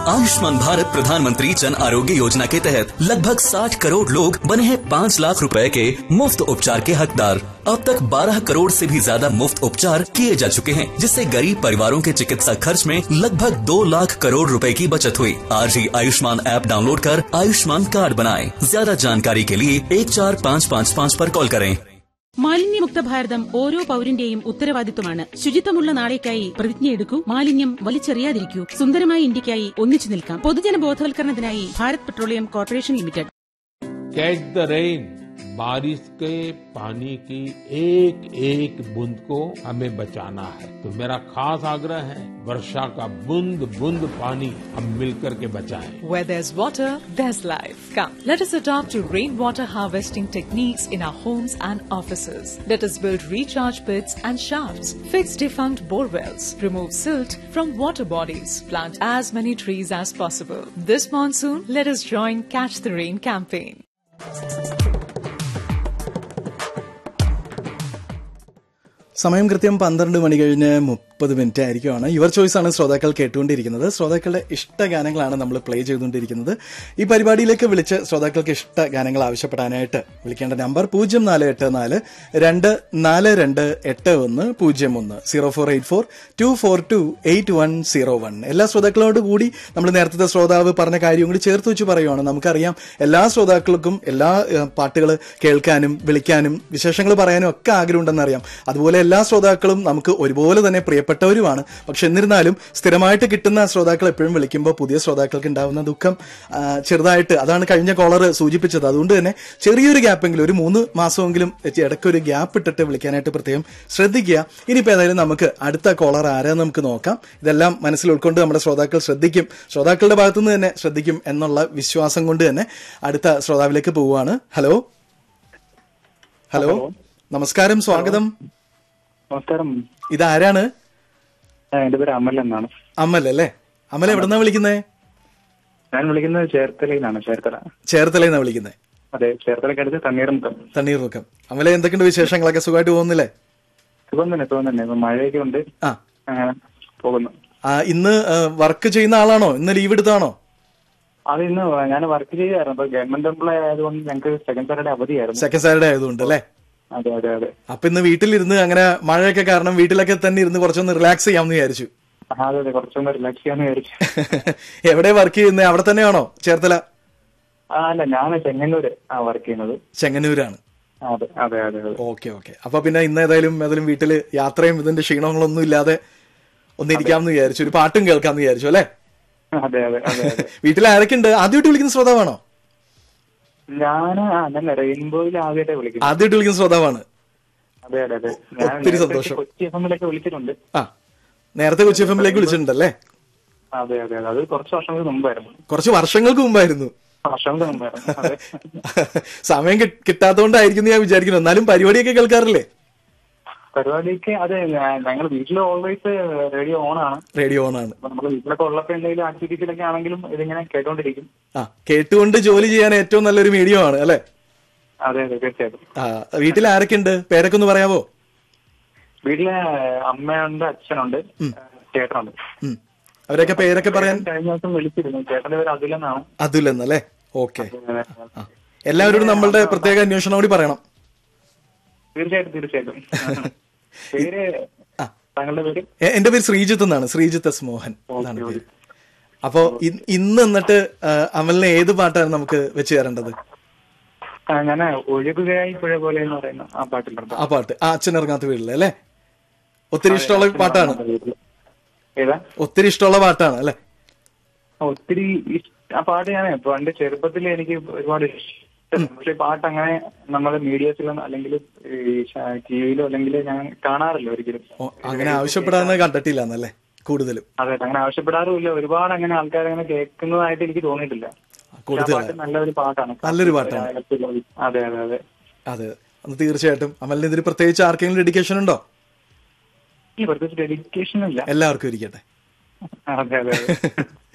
आयुष्मान भारत प्रधानमंत्री जन आरोग्य योजना के तहत लगभग 60 करोड़ लोग बने हैं 5 लाख रुपए के मुफ्त उपचार के हकदार अब तक 12 करोड़ से भी ज्यादा मुफ्त उपचार किए जा चुके हैं जिससे गरीब परिवारों के चिकित्सा खर्च में लगभग 2 लाख करोड़ रुपए की बचत हुई आज ही आयुष्मान ऐप डाउनलोड कर आयुष्मान कार्ड बनाएं ज्यादा जानकारी के लिए एक चार पाँच पाँच पाँच पर कॉल करें മാലിന്യമുക്ത ഭാരതം ഓരോ പൌരന്റെയും ഉത്തരവാദിത്വമാണ് ശുചിത്വമുള്ള നാളേക്കായി പ്രതിജ്ഞയെടുക്കൂ മാലിന്യം വലിച്ചെറിയാതിരിക്കൂ സുന്ദരമായ ഇന്ത്യക്കായി ഒന്നിച്ചു നിൽക്കാം പൊതുജന ബോധവൽക്കരണത്തിനായി Bharat Petroleum Corporation Limited catch the rain बारिश के पानी की एक एक बूंद को हमें बचाना है तो मेरा खास आग्रह है वर्षा का बूंद बूंद पानी हम मिलकर के बचाएं Where there's water, there's life. Come, let us adopt to rainwater harvesting techniques in our homes and offices. Let us build recharge pits and shafts, fix defunct bore wells, remove silt from water bodies, plant as many trees as possible. This monsoon, let us join Catch the Rain campaign. സമയം കൃത്യം പന്ത്രണ്ട് മണി കഴിഞ്ഞ് മുപ്പത് minute ആയിരിക്കുമാണ് your choice ആണ് ശ്രോതാക്കൾ കേട്ടുകൊണ്ടിരിക്കുന്നത് ശ്രോതാക്കളുടെ ഇഷ്ട ഗാനങ്ങളാണ് നമ്മൾ പ്ലേ ചെയ്തുകൊണ്ടിരിക്കുന്നത് ഈ പരിപാടിയിലേക്ക് വിളിച്ച് ശ്രോതാക്കൾക്ക് ഇഷ്ട ഗാനങ്ങൾ ആവശ്യപ്പെടാനായിട്ട് വിളിക്കേണ്ട നമ്പർ പൂജ്യം നാല് എട്ട് നാല് രണ്ട് നാല് രണ്ട് എട്ട് ഒന്ന് പൂജ്യം ഒന്ന് zero four eight four two four two eight one zero one എല്ലാ ശ്രോതാക്കളോട് കൂടി നമ്മൾ നേരത്തെ ശ്രോതാവ് പറഞ്ഞ കാര്യം കൂടി ചേർത്ത് വെച്ച് പറയുവാണ് നമുക്കറിയാം എല്ലാ ശ്രോതാക്കൾക്കും എല്ലാ പാട്ടുകൾ കേൾക്കാനും വിളിക്കാനും വിശേഷങ്ങൾ പറയാനും ഒക്കെ ആഗ്രഹമുണ്ടെന്നറിയാം അതുപോലെ എല്ലാ ശ്രോതാക്കളും നമുക്ക് ഒരുപോലെ തന്നെ പ്രിയപ്പെട്ടവരുമാണ് പക്ഷെ എന്നിരുന്നാലും സ്ഥിരമായിട്ട് കിട്ടുന്ന ശ്രോതാക്കൾ എപ്പോഴും വിളിക്കുമ്പോൾ പുതിയ ശ്രോതാക്കൾക്ക് ഉണ്ടാവുന്ന ദുഃഖം ആ, ചെറുതായിട്ട് അതാണ് കഴിഞ്ഞ കോളർ സൂചിപ്പിച്ചത് അതുകൊണ്ട് തന്നെ ചെറിയൊരു ഗ്യാപ്പെങ്കിലും ഒരു മൂന്ന് മാസമെങ്കിലും ഇടയ്ക്ക് ഒരു ഗ്യാപ്പ് ഇട്ടിട്ട് വിളിക്കാനായിട്ട് പ്രത്യേകം ശ്രദ്ധിക്കുക ഇനിയിപ്പോൾ ഏതായാലും നമുക്ക് അടുത്ത കോളർ ആരാന്ന് നമുക്ക് നോക്കാം ഇതെല്ലാം മനസ്സിൽ ഉൾക്കൊണ്ട് നമ്മുടെ ശ്രോതാക്കൾ ശ്രദ്ധിക്കും ശ്രോതാക്കളുടെ ഭാഗത്തുനിന്ന് തന്നെ ശ്രദ്ധിക്കും എന്നുള്ള വിശ്വാസം കൊണ്ട് തന്നെ അടുത്ത ശ്രോതാവിലേക്ക് പോവുകയാണ് ഹലോ ഹലോ നമസ്കാരം സ്വാഗതം നമസ്കാരം ഇതാരാണ് ആ, എന്റെ പേര് അമൽ എന്നാണ് അമൽ അല്ലേ അമൽ എവിടെന്നാ വിളിക്കുന്നത് ഞാൻ വിളിക്കുന്നത് ചേർത്തലയിൽ നിന്നാണ് ചേർത്തല ചേർത്തലയിൽ നിന്നാ വിളിക്കുന്നത് അതെ ചേർത്തലയ്ക്ക് അടുത്ത് തണ്ണീർമുക്കം തണ്ണീർമുക്കം അമലെ എന്തൊക്കെയുണ്ട് വിശേഷങ്ങളൊക്കെ സുഖമായിട്ട് പോകുന്നില്ലേ സുഖം തന്നെ സുഖം തന്നെ ഇപ്പൊ മഴയൊക്കെ ഉണ്ട് ആ അങ്ങനെ പോകുന്നു ആ, ഇന്ന് വർക്ക് ചെയ്യുന്ന ആളാണോ ഇന്ന് ലീവ് എടുത്താണോ അത് ഇന്ന് ഞാൻ വർക്ക് ചെയ്യുമായിരുന്നു അപ്പൊ ഗവൺമെന്റ് എംപ്ലോയി ആയതുകൊണ്ട് ഞങ്ങൾക്ക് സെക്കൻഡ് സാറ്റർഡേ അവധിയായിരുന്നു സെക്കൻഡ് സാറ്റർഡേ ആയതുകൊണ്ട് അല്ലേ അതെ അതെ അതെ അപ്പൊ ഇന്ന് വീട്ടിലിരുന്ന് അങ്ങനെ മഴയൊക്കെ കാരണം വീട്ടിലൊക്കെ തന്നെ ഇരുന്ന് കുറച്ചൊന്ന് റിലാക്സ് ചെയ്യാമെന്ന് വിചാരിച്ചു ആ, അതെ അതെ കുറച്ചൊന്ന് റിലാക്സ് ചെയ്യാന്ന് വിചാരിച്ചു എവിടെ വർക്ക് ചെയ്യുന്നത് അവിടെ തന്നെയാണോ ചേർത്തല ആ അല്ല ഞാൻ ചെങ്ങന്നൂര് ആ വർക്ക് ചെയ്യുന്നത് ചെങ്ങന്നൂരാണ് അതെ അതെ അതെ അതെ ഓക്കെ ഓക്കെ അപ്പൊ പിന്നെ ഇന്ന് ഏതായാലും ഏതായാലും വീട്ടില് യാത്രയും ഇതിന്റെ ക്ഷീണങ്ങളൊന്നും ഇല്ലാതെ ഒന്നിരിക്കാമെന്ന് വിചാരിച്ചു ഒരു പാട്ടും കേൾക്കാമെന്ന് വിചാരിച്ചു അല്ലേ അതെ അതെ അതെ അതെ വീട്ടിൽ ആരൊക്കെ ഉണ്ട് ആദ്യമായിട്ട് വിളിക്കുന്ന ശ്രോതാവാണോ ഞാൻ ആ ഞാൻ റെയിൻബോയിൽ ആദ്യമായിട്ട് വിളിക്കുന്നത് ആദ്യമായിട്ട് വിളിക്കുന്ന ശ്രോതാവാണ് അതെ അതെ അതെ ഞാൻ ഒത്തിരി നേരത്തെ സന്തോഷം. കൊച്ചി എഫ് എമ്മിലൊക്കെ വിളിച്ചിട്ടുണ്ട് ആ നേരത്തെ കൊച്ചി എഫ് എമ്മിലേക്ക് വിളിച്ചിട്ടുണ്ടല്ലേ അതെ അതെ അതെ അത് കുറച്ച് വർഷങ്ങൾക്ക് മുമ്പായിരുന്നു കുറച്ച് വർഷങ്ങൾക്ക് മുമ്പായിരുന്നു വർഷങ്ങൾക്ക് മുമ്പായിരുന്നു അതെ സമയം കി- കിട്ടാത്തോണ്ടായിരിക്കും എന്ന് ഞാൻ വിചാരിക്കുന്നു എന്നാലും പരിപാടിയൊക്കെ കേൾക്കാറില്ലേ പരിപാടിക്ക് അതെ ഞങ്ങൾ വീട്ടിൽ ഓൾവേസ് റേഡിയോ ഓൺ ആണ് റേഡിയോ ഓൺ ആണ് അപ്പൊ നമ്മൾ വീട്ടിലൊക്കെ ഉള്ളപ്പോ എന്തെങ്കിലും ആക്ടിവിറ്റീസിലൊക്കെ ആണെങ്കിലും ഇതിങ്ങനെ കേട്ടോണ്ടിരിക്കും ആ കേട്ടുകൊണ്ട് ജോലി ചെയ്യാൻ ഏറ്റവും നല്ലൊരു മീഡിയം ആണ് അല്ലെ അതെ അതെ തീർച്ചയായിട്ടും ആ വീട്ടിൽ ആരൊക്കെ ഉണ്ട് പേരൊക്കെ ഒന്ന് പറയാവോ വീട്ടിലെ അമ്മയുണ്ട് അച്ഛനുണ്ട് ചേട്ടനുണ്ട് ഉം. അവരൊക്കെ പേരൊക്കെ പറയാൻ കഴിഞ്ഞ ദിവസം വിളിച്ചിരുന്നു ചേട്ടന്റെ പേര് അതുലെന്നാണ് അതുൽ എന്നല്ലേ ഓക്കെ ആ എല്ലാവരോടും നമ്മളുടെ പ്രത്യേക അന്വേഷണം കൂടി പറയണം തീർച്ചയായിട്ടും തീർച്ചയായിട്ടും പേര് താങ്കളുടെ പേര് എ- എന്റെ പേര് ശ്രീജിത്ത് എന്നാണ് ശ്രീജിത്ത് എസ് മോഹൻ എന്നാണ് പേര് അപ്പോ ഇ- ഇന്ന് എന്നിട്ട് ആ, അമലിന് ഏത് പാട്ടാണ് നമുക്ക് വെച്ച് തരേണ്ടത് ഞാൻ ഒഴുകുകയായി പുഴ പോലെ എന്ന് പറയുന്ന ആ പാട്ടിലുണ്ട് ആ പാട്ട് ആ അച്ഛൻ ഇറങ്ങാത്ത വീട്ടില് അല്ലേ ഒത്തിരി ഇഷ്ടമുള്ള പാട്ടാണ് ഏതാ ഒത്തിരി ഇഷ്ടമുള്ള പാട്ടാണ് അല്ലെ ഒത്തിരി ഇഷ്- ആ പാട്ട് ഞാൻ പണ്ട് ചെറുപ്പത്തിൽ എനിക്ക് ഒരുപാട് ഇഷ്ടം പക്ഷെ പാട്ട് അങ്ങനെ നമ്മൾ മീഡിയസിലോ അല്ലെങ്കിൽ ടി വിയിലോ അല്ലെങ്കിൽ ഞാൻ കാണാറില്ല ഒരിക്കലും അങ്ങനെ ആവശ്യപ്പെടാന്ന് കണ്ടിട്ടില്ല എന്നല്ലേ കൂടുതലും അതെ അങ്ങനെ ആവശ്യപ്പെടാറുമില്ല ഒരുപാട് അങ്ങനെ ആൾക്കാർ അങ്ങനെ കേൾക്കുന്നതായിട്ട് എനിക്ക് തോന്നിയിട്ടില്ല പക്ഷെ ആ കൂടുതൽ പാട്ട് നല്ലൊരു പാട്ടാണ് നല്ലൊരു പാട്ടാണ്. അതെ അതെ അതെ അതെ അത് തീർച്ചയായിട്ടും അമലിന് ഇതിന് പ്രത്യേകിച്ച് ആർക്കെങ്കിലും ഡെഡിക്കേഷൻ ഉണ്ടോ ഈ പ്രത്യേകിച്ച് ഡെഡിക്കേഷൻ ഇല്ല എല്ലാവർക്കും ഇരിക്കട്ടെ അതെ അതെ അതെ